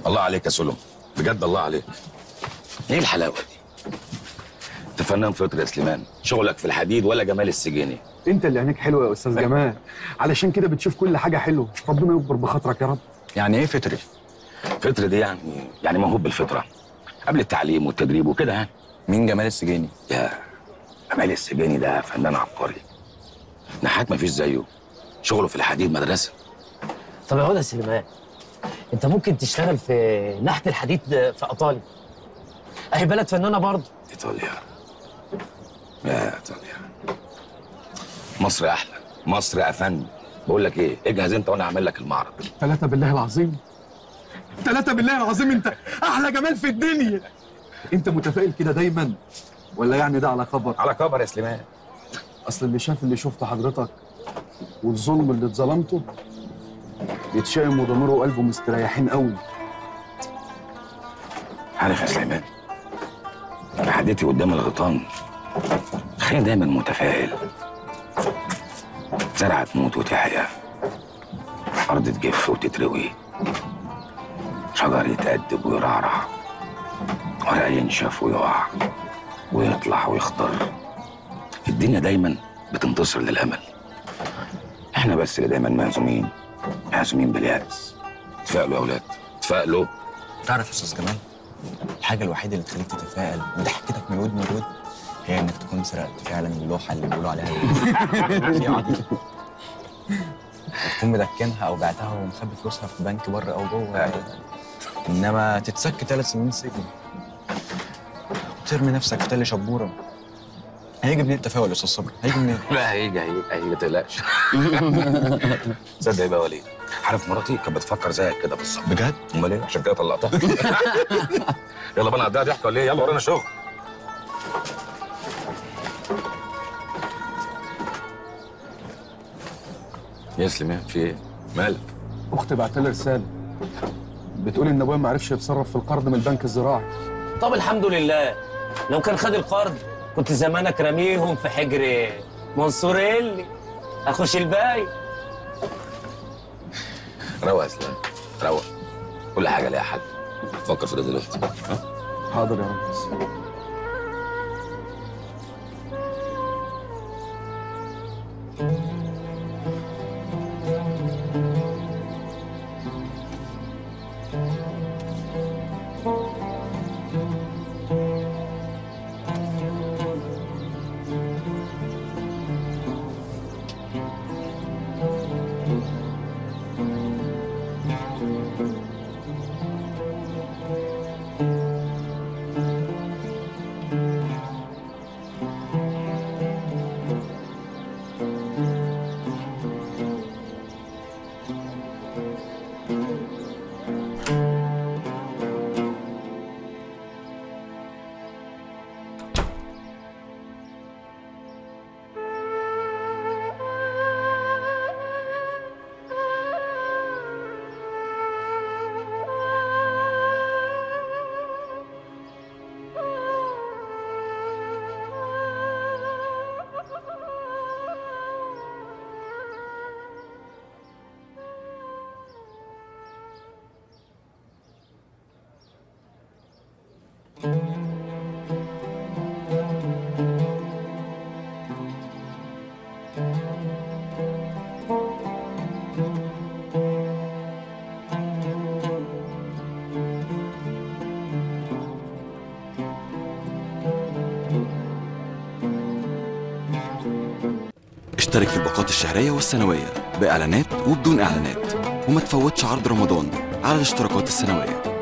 الله عليك يا سلم بجد الله عليك ايه الحلاوه دي انت فنان فطري يا سليمان شغلك في الحديد ولا جمال السجيني انت اللي عينيك حلوه يا استاذ جمال علشان كده بتشوف كل حاجه حلوه ربنا يكبر بخاطرك يا رب يعني ايه فطري فطري دي يعني يعني موهوب بالفطره قبل التعليم والتدريب وكده يعني مين جمال السجيني يا جمال السجيني ده فنان عبقري نحات مفيش زيه شغله في الحديد مدرسه طب يا هدى سليمان انت ممكن تشتغل في نحت الحديد في ايطاليا اهي بلد فنانه برضه ايطاليا يا ايطاليا مصر احلى مصر افن بقول لك ايه اجهز انت وانا اعمل لك المعرض ثلاثة بالله العظيم ثلاثة بالله العظيم انت احلى جمال في الدنيا انت متفائل كده دايما ولا يعني ده على خبر على كبر يا سليمان اصل اللي شاف اللي شفت حضرتك والظلم اللي اتظلمته يتشائم وضميره وقلبه مستريحين قوي عارف يا سليمان قعدتي قدام الغيطان خليني دايما متفائل زرعة تموت وتحيا أرض تجف وتتروي شجر يتأدب ويرعرع ورق ينشف ويقع ويطلع ويخضر الدنيا دايما بتنتصر للأمل احنا بس اللي دايما مهزومين مهزومين باليأس تفائلوا يا أولاد تفائلوا تعرف يا استاذ جمال الحاجه الوحيده اللي تخليك تتفائل وضحكتك من ودن لودن هي انك تكون سرقت فعلا اللوحه اللي بيقولوا عليها الفظيعه دي وتكون مدكنها او بعتها ومخبي فلوسها في بنك بره او جوه انما تتسك ثلاث سنين سجن وترمي نفسك في تل شبوره هيجي منين التفاؤل يا استاذ صبري؟ هيجي منين؟ لا هيجي هيجي هيجي ما تقلقش تصدق ايه بقى وليد عارف مراتي كانت بتفكر زيك كده بالظبط بجد؟ امال ايه عشان كده طلقتها يلا بقى نعديها ضحك ولا ايه يلا ورانا شغل يا سليمان في ايه مالك اختي بعت لي رساله بتقول ان ابويا ما عرفش يتصرف في القرض من البنك الزراعي طب الحمد لله لو كان خد القرض كنت زمانك رميهم في حجر منصوريلي اخش الباي روق يا سليمان روق كل حاجه ليها حل فكر في ده دلوقتي ها؟ حاضر يا ريس اشترك في الباقات الشهرية والسنوية بإعلانات وبدون إعلانات وما تفوتش عرض رمضان على الاشتراكات السنوية